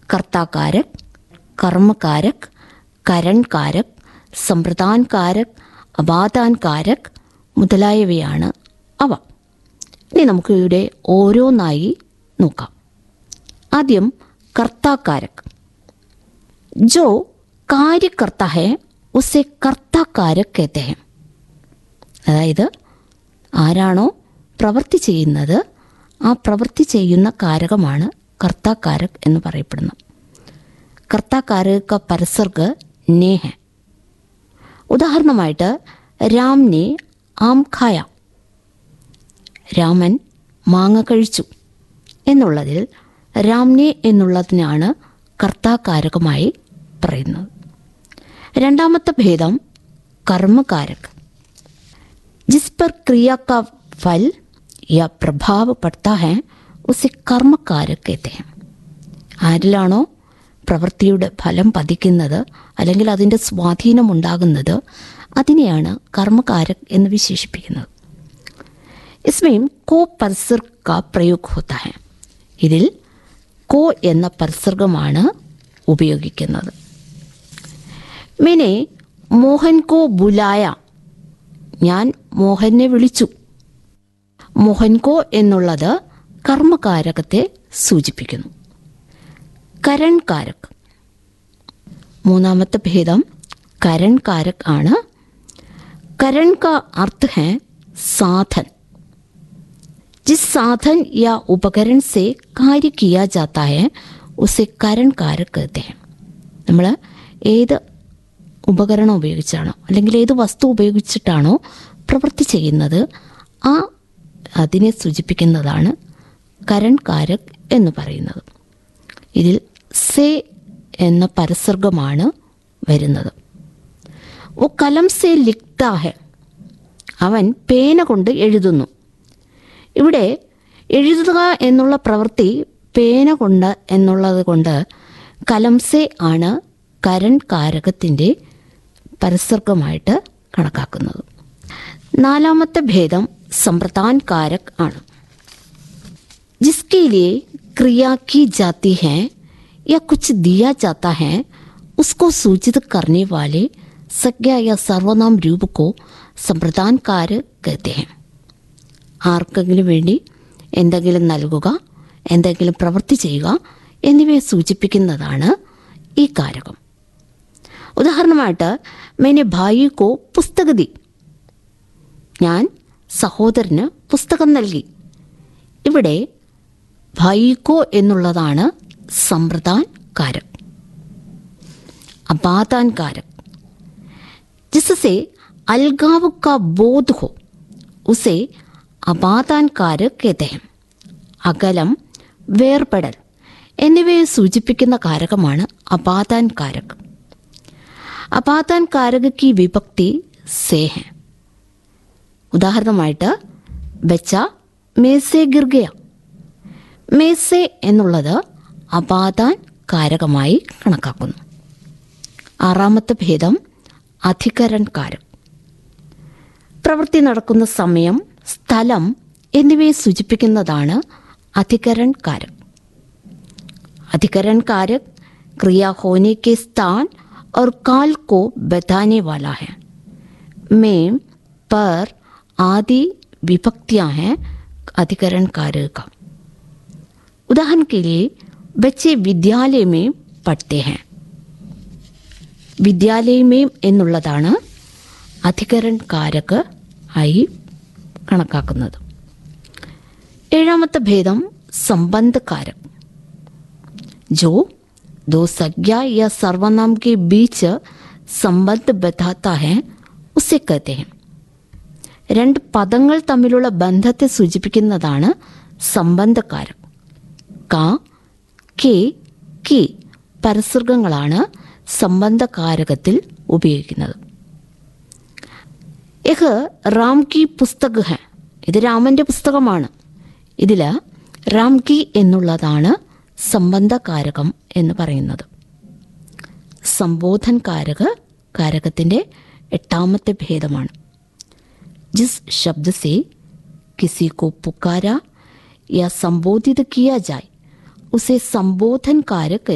കർത്താകാരക് കർമ്മകാരക് കരൺകാരക് സമ്പ്രദാൻകാരക് അപാദാൻകാരക് മുതലായവയാണ് അവ ഇനി നമുക്ക് ഇവിടെ ഓരോന്നായി നോക്കാം ആദ്യം കർത്താകാരക് जो कार्य करता है उसे കർത്താകാരക് कहते हैं അതായത് ആരാണോ പ്രവൃത്തി ചെയ്യുന്നത് ആ പ്രവൃത്തി ചെയ്യുന്ന കാരകമാണ് കർത്താകാരക് എന്ന് പറയപ്പെടുന്നത് കർത്താകാരക പരസർഗ് നേ ഹെ ഉദാഹരണമായിട്ട് രാംനെ ആം ഖായ രാമൻ മാങ്ങ കഴിച്ചു എന്നുള്ളതിൽ രാംനെ എന്നുള്ളതിനാണ് കർത്താകാരകമായി പറയുന്നത് രണ്ടാമത്തെ ഭേദം കർമ്മകാരക് जिस पर क्रिया का फल या प्रभाव पड़ता है उसे കർമ്മകാരക് कहते हैं ആരിലാണോ പ്രവൃത്തിയുടെ ഫലം പതിക്കുന്നത് അല്ലെങ്കിൽ അതിൻ്റെ സ്വാധീനം ഉണ്ടാകുന്നത് അതിനെയാണ് കർമ്മകാരക് എന്ന് വിശേഷിപ്പിക്കുന്നത് इसमें को പർസർ का പ്രयोग होता है ഇതിൽ കോ എന്ന പർസർഗമാണ് ഉപയോഗിക്കുന്നത് മെനെ മോഹൻ കോ ബുലായ ഞാൻ മോഹനെ വിളിച്ചു മോഹൻകോ എന്നുള്ളത് കർമ്മകാരകത്തെ സൂചിപ്പിക്കുന്നു കരൺകാരക് മൂന്നാമത്തെ ഭേദം കരൺകാരക് ആണ് करण का अर्थ है साधन जिस साधन या उपकरण से कार्य किया जाता है उसे करण कारक कहते हैं നമ്മൾ ഏത് ഉപകരണം ഉപയോഗിച്ചാണോ അല്ലെങ്കിൽ ഏത് വസ്തു ഉപയോഗിച്ചിട്ടാണോ പ്രവൃത്തി ചെയ്യുന്നത് ആ അതിനെ സൂചിപ്പിക്കുന്നതാണ് കരൺ കാരക് എന്ന് പറയുന്നത് ഇതിൽ സേ എന്ന പരസർഗമാണ് വരുന്നത് ഓ കലം സേ ലിഖ്ത ഹെ അവൻ പേന കൊണ്ട് എഴുതുന്നു ഇവിടെ എഴുതുക എന്നുള്ള പ്രവൃത്തി പേന കൊണ്ട് എന്നുള്ളത് കൊണ്ട് കലംസെ ആണ് കരൺ കാരകത്തിൻ്റെ പരസർഗമായിട്ട് കണക്കാക്കുന്നത് നാലാമത്തെ ഭേദം സമ്പ്രദാൻ കാരക് ആണ് जिसके लिए क्रिया की जाती है या कुछ दिया जाता है उसको सूचित करने वाले संज्ञा या सर्वनाम रूप को സമ്പ്രദാൻകാർ कहते हैं ആർക്കെങ്കിലും വേണ്ടി എന്തെങ്കിലും നൽകുക എന്തെങ്കിലും പ്രവൃത്തി ചെയ്യുക എന്നിവയെ സൂചിപ്പിക്കുന്നതാണ് ഈ കാരകം ഉദാഹരണമായിട്ട് മേനെ ഭായിക്കോ പുസ്തകതി ഞാൻ സഹോദരന് പുസ്തകം നൽകി ഇവിടെ ഭായിക്കോ എന്നുള്ളതാണ് സമ്പ്രദാൻ കാരക് അപാതാൻ കാരക് जिससे अलगाव का बोध हो उसे അപാതാൻ കാരക് कहते हैं അകലം വേർപെടൽ എന്നിവയെ സൂചിപ്പിക്കുന്ന കാരകമാണ് അപാതാൻ കാരക് അപാതാൻ കാരക की വിഭക്തി സേ ഹെ ഉദാഹരണമായിട്ട് ബച്ച മേസെ ഗിർഗയ മേസെ എന്നുള്ളത് അപാതാൻ കാരകമായി കണക്കാക്കുന്നു ആറാമത്തെ ഭേദം അധികരൺ കാരക് പ്രവൃത്തി നടക്കുന്ന സമയം സ്ഥലം എന്നിവയെ സൂചിപ്പിക്കുന്നതാണ് അധികരൺ കാരക് अधिकरण कारक क्रिया होने के स्थान और काल को बताने वाला है में पर आदि विभक्तियां हैं अधिकरण कारक का उदाहरण के लिए बच्चे विद्यालय में पढ़ते हैं വിദ്യാലയമേം എന്നുള്ളതാണ് അധികരൺ കാരക് ആയി കണക്കാക്കുന്നത് ഏഴാമത്തെ ഭേദം സംബന്ധകാരക് जो दो संज्ञा या सर्वनाम के बीच संबंध बताता है उसे कहते हैं രണ്ട് പദങ്ങൾ തമ്മിലുള്ള ബന്ധത്തെ സൂചിപ്പിക്കുന്നതാണ് സംബന്ധകാരം ക കെ കി പരസർഗങ്ങളാണ് സംബന്ധകാരകത്തിൽ ഉപയോഗിക്കുന്നത് യഹ് റാം കി പുസ്തക് ഹെ ഇത് രാമന്റെ പുസ്തകമാണ് ഇതിൽ റാം കി എന്നുള്ളതാണ് സംബന്ധകാരകം എന്ന് പറയുന്നത് സംബോധൻ കാരക കാരകത്തിൻ്റെ എട്ടാമത്തെ ഭേദമാണ് ജിസ് ശബ്ദ സെ കിസി को पुकारा या संबोधित किया जाए उसे संबोधन कारक